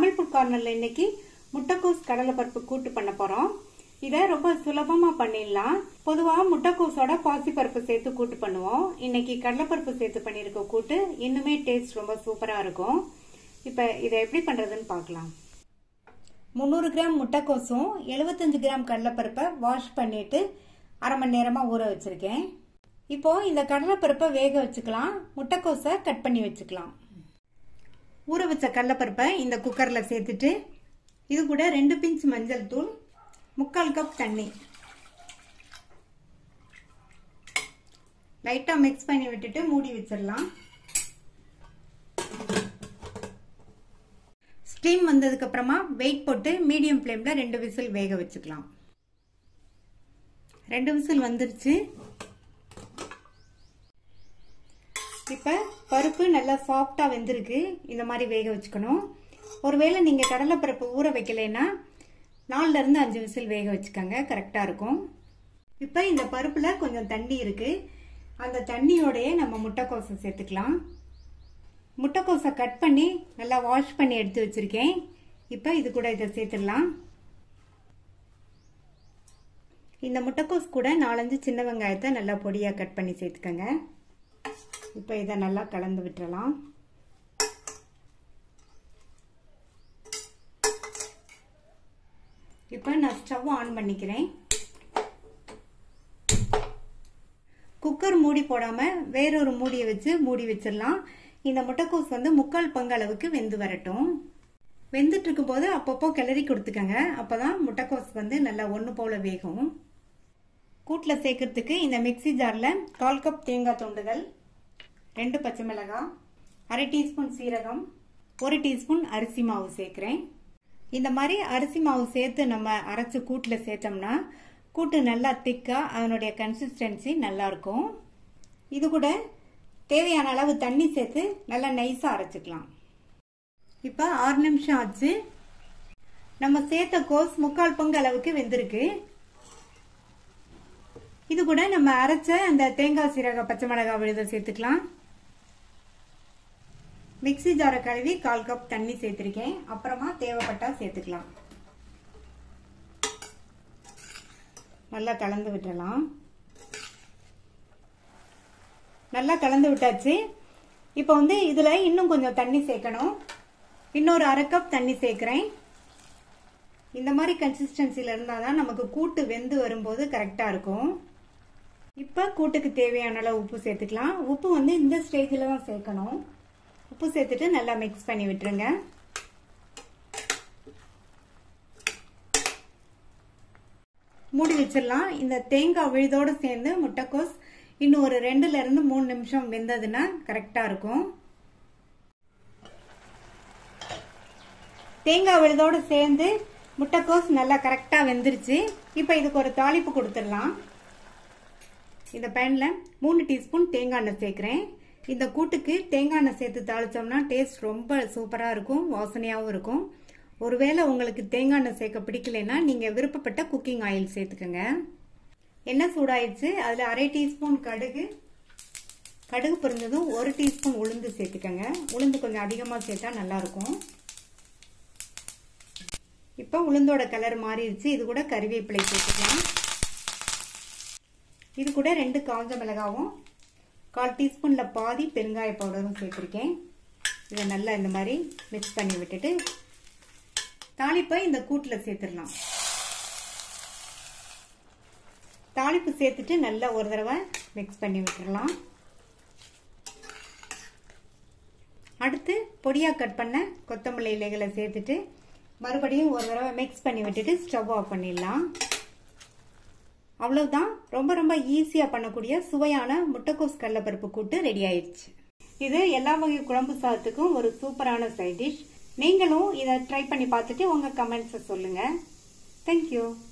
Tamil food கார்னர்ல இன்னைக்கு முட்டைக்கோஸ் கடலைப்பருப்பு கூட்டு பண்ண போறோம் இதை ரொம்ப சுலபமா பண்ணிடலாம் பொதுவா முட்டைக்கோஸோட பாசிப்பருப்பு சேர்த்து கூட்டு பண்ணுவோம் இன்னைக்கு கடலைப்பருப்பு சேர்த்து பண்ணிருக்க கூட்டு இன்னுமே டேஸ்ட் ரொம்ப சூப்பரா இருக்கும் இப்ப இதை எப்படி பண்றதுன்னு பார்க்கலாம் முந்நூறு கிராம் முட்டைக்கோஸும் எழுபத்தஞ்சு கிராம் கடலைப்பருப்பை வாஷ் பண்ணிட்டு அரை மணி நேரமா ஊற வச்சிருக்கேன் இப்போ இந்த கடலைப்பருப்பை வேக வச்சுக்கலாம் முட்டைக்கோஸை கட் பண்ணி வச்சுக்கலாம் ஊற வச்ச கடலைப்பருப்பை இந்த குக்கரில் சேர்த்துட்டு இது கூட ரெண்டு பிஞ்ச் மஞ்சள் தூள் முக்கால் கப் தண்ணி லைட்டாக மிக்ஸ் பண்ணி விட்டுட்டு மூடி வச்சிடலாம் ஸ்டீம் வந்ததுக்கு அப்புறமா வெயிட் போட்டு மீடியம் ஃப்ளேமில் ரெண்டு விசில் வேக வச்சுக்கலாம் ரெண்டு விசில் வந்துருச்சு இப்போ பருப்பு நல்லா சாஃப்டாக வெந்திருக்கு இந்த மாதிரி வேக வச்சுக்கணும் ஒருவேளை நீங்கள் கடலைப்பருப்பு ஊற வைக்கலைன்னா நாலுலேருந்து அஞ்சு விசில் வேக வச்சுக்கோங்க கரெக்டாக இருக்கும் இப்போ இந்த பருப்பில் கொஞ்சம் தண்ணி இருக்குது அந்த தண்ணியோடையே நம்ம முட்டைக்கோசை சேர்த்துக்கலாம் முட்டைக்கோசை கட் பண்ணி நல்லா வாஷ் பண்ணி எடுத்து வச்சுருக்கேன் இப்போ இது கூட இதை சேர்த்துடலாம் இந்த முட்டைக்கோஸ் கூட நாலஞ்சு சின்ன வெங்காயத்தை நல்லா பொடியாக கட் பண்ணி சேர்த்துக்கோங்க இப்போ இதை நல்லா கலந்து விட்டுறலாம் இப்போ நான் ஸ்டவ் ஆன் பண்ணிக்கிறேன் குக்கர் மூடி போடாமல் வேறொரு மூடியை வச்சு மூடி வச்சிடலாம் இந்த முட்டைக்கோஸ் வந்து முக்கால் பங்கு அளவுக்கு வெந்து வரட்டும் வெந்துட்டு இருக்கும்போது அப்பப்போ கிளறி கொடுத்துக்கங்க அப்போதான் முட்டைக்கோஸ் வந்து நல்லா ஒன்று போல வேகும் கூட்டில் சேர்க்கறதுக்கு இந்த மிக்சி ஜாரில் கால் கப் தேங்காய் துண்டுகள் ரெண்டு பச்சை மிளகாய் அரை டீஸ்பூன் சீரகம் ஒரு டீஸ்பூன் அரிசி மாவு சேர்க்குறேன் இந்த மாதிரி அரிசி மாவு சேர்த்து நம்ம அரைச்சி கூட்டில் சேர்த்தோம்னா கூட்டு நல்லா திக்காக அதனுடைய கன்சிஸ்டன்சி நல்லா இருக்கும் இது கூட தேவையான அளவு தண்ணி சேர்த்து நல்லா நைஸாக அரைச்சிக்கலாம் இப்போ ஆறு நிமிஷம் ஆச்சு நம்ம சேர்த்த கோஸ் முக்கால் பங்கு அளவுக்கு வெந்திருக்கு இது கூட நம்ம அரைச்ச அந்த தேங்காய் சீரக பச்சை மிளகாய் விழுத சேர்த்துக்கலாம் மிக்சி ஜாரை கழுவி கால் கப் தண்ணி சேர்த்திருக்கேன் அப்புறமா தேவைப்பட்டா சேர்த்துக்கலாம் நல்லா கலந்து விட்டுறலாம் நல்லா கலந்து விட்டாச்சு இப்போ வந்து இதில் இன்னும் கொஞ்சம் தண்ணி சேர்க்கணும் இன்னொரு அரை கப் தண்ணி சேர்க்குறேன் இந்த மாதிரி கன்சிஸ்டன்சியில் இருந்தால் தான் நமக்கு கூட்டு வெந்து வரும்போது கரெக்டாக இருக்கும் இப்போ கூட்டுக்கு தேவையான அளவு உப்பு சேர்த்துக்கலாம் உப்பு வந்து இந்த ஸ்டேஜில் தான் சேர்க்கணும் உப்பு சேர்த்துட்டு நல்லா மிக்ஸ் பண்ணி விட்டுருங்க மூடி வச்சிடலாம் இந்த தேங்காய் விழுதோடு சேர்ந்து முட்டைக்கோஸ் இன்னும் ஒரு ரெண்டுல இருந்து மூணு நிமிஷம் வெந்ததுன்னா கரெக்டாக இருக்கும் தேங்காய் விழுதோடு சேர்ந்து முட்டைக்கோஸ் நல்லா கரெக்டாக வெந்துருச்சு இப்போ இதுக்கு ஒரு தாளிப்பு கொடுத்துடலாம் இந்த பேனில் மூணு டீஸ்பூன் தேங்காய் எண்ணெய் சேர்க்குறேன் இந்த கூட்டுக்கு தேங்காய் எண்ணெய் சேர்த்து தாளிச்சோம்னா டேஸ்ட் ரொம்ப சூப்பராக இருக்கும் வாசனையாகவும் இருக்கும் ஒருவேளை உங்களுக்கு தேங்காய் எண்ணெய் சேர்க்க பிடிக்கலைன்னா நீங்கள் விருப்பப்பட்ட குக்கிங் ஆயில் சேர்த்துக்கோங்க எண்ணெய் சூடாயிடுச்சு அதில் அரை டீஸ்பூன் கடுகு கடுகு பொரிஞ்சதும் ஒரு டீஸ்பூன் உளுந்து சேர்த்துக்கோங்க உளுந்து கொஞ்சம் அதிகமாக சேர்த்தா நல்லாயிருக்கும் இப்போ உளுந்தோட கலர் மாறிடுச்சு இது கூட கறிவேப்பிலை சேர்த்துக்கலாம் இது கூட ரெண்டு காஞ்ச மிளகாவும் கால் டீஸ்பூனில் பாதி பெருங்காய பவுடரும் சேர்த்துருக்கேன் இதை நல்லா இந்த மாதிரி மிக்ஸ் பண்ணி விட்டுட்டு தாளிப்பை இந்த கூட்டில் சேர்த்துடலாம் தாளிப்பு சேர்த்துட்டு நல்லா ஒரு தடவை மிக்ஸ் பண்ணி விட்டுடலாம் அடுத்து பொடியாக கட் பண்ண கொத்தமல்லி இலைகளை சேர்த்துட்டு மறுபடியும் ஒரு தடவை மிக்ஸ் பண்ணி விட்டுட்டு ஸ்டவ் ஆஃப் பண்ணிடலாம் அவ்வளவுதான் ரொம்ப ரொம்ப ஈஸியாக பண்ணக்கூடிய சுவையான முட்டைக்கோஸ் கடலைப்பருப்பு கூட்டு ரெடி ஆயிடுச்சு இது எல்லா வகை குழம்பு சாதத்துக்கும் ஒரு சூப்பரான சைட் டிஷ் நீங்களும் இதை ட்ரை பண்ணி பார்த்துட்டு உங்கள் கமெண்ட்ஸை சொல்லுங்கள் தேங்க்யூ